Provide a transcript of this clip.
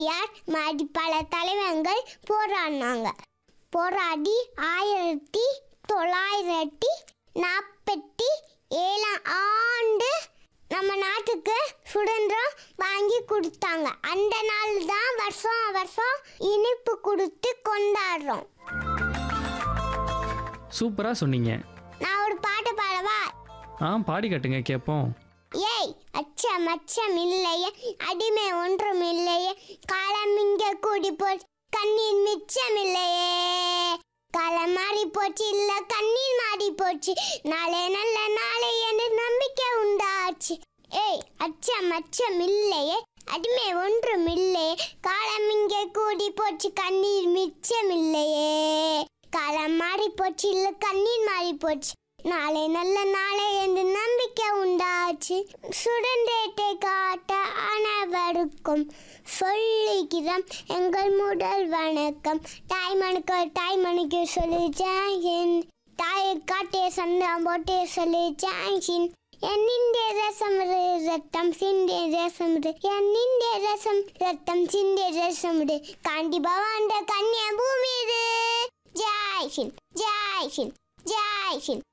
யார் மாதிரி பல தலைவர்கள் போராடினாங்க போராடி ஆயிரத்தி தொள்ளாயிரத்தி நாற்பத்தி ஏழாம் ஆண்டு நம்ம நாட்டுக்கு சுதந்திரம் வாங்கி கொடுத்தாங்க அந்த நாள் தான் வருஷம் வருஷம் இனிப்பு கொடுத்து கொண்டாடுறோம் சூப்பராக சொன்னீங்க நான் ஒரு பாட்டு பாடவா ஆ பாடி கட்டுங்க கேட்போம் ஏய் அச்சம் அச்சம் இல்லையே அடிமை ஒன்றும் இல்லையே காலம் இங்க கூடி போச்சு கண்ணீர் மிச்சம் இல்லையே காலம் மாறி போச்சு இல்ல கண்ணீர் மாறி போச்சு நாளே நல்ல நாளை என்று நம்பிக்கை உண்டாச்சு ஏய் அச்சம் அச்சம் இல்லையே அடிமை ஒன்றும் இல்லையே காலம் இங்க கூடி போச்சு கண்ணீர் மிச்சம் இல்லையே காலம் மாறி போச்சு இல்ல கண்ணீர் மாறி போச்சு நாளை நல்ல நாளை என்று நம்பிக்கை உண்டாச்சு சுடண்டேட்டை காட்ட அனைவருக்கும் சொல்லுகிறோம் எங்கள் முதல் வணக்கம் தாய்மனுக்கு தாய்மனுக்கு சொல்லி ஜாயின் தாயை காட்டிய சந்தம் போட்டே சொல்லி ஜாயின் என்னிന്റെ രസം രക്തം സിന്റെ രസം എന്നിന്റെ രസം രക്തം സിന്റെ രസം കാണ്ടി ഭവാന്റെ കന്യാഭൂമി ജയ് ഹിന്ദ് ജയ് ഹിന്ദ് ജയ് ഹിന്ദ്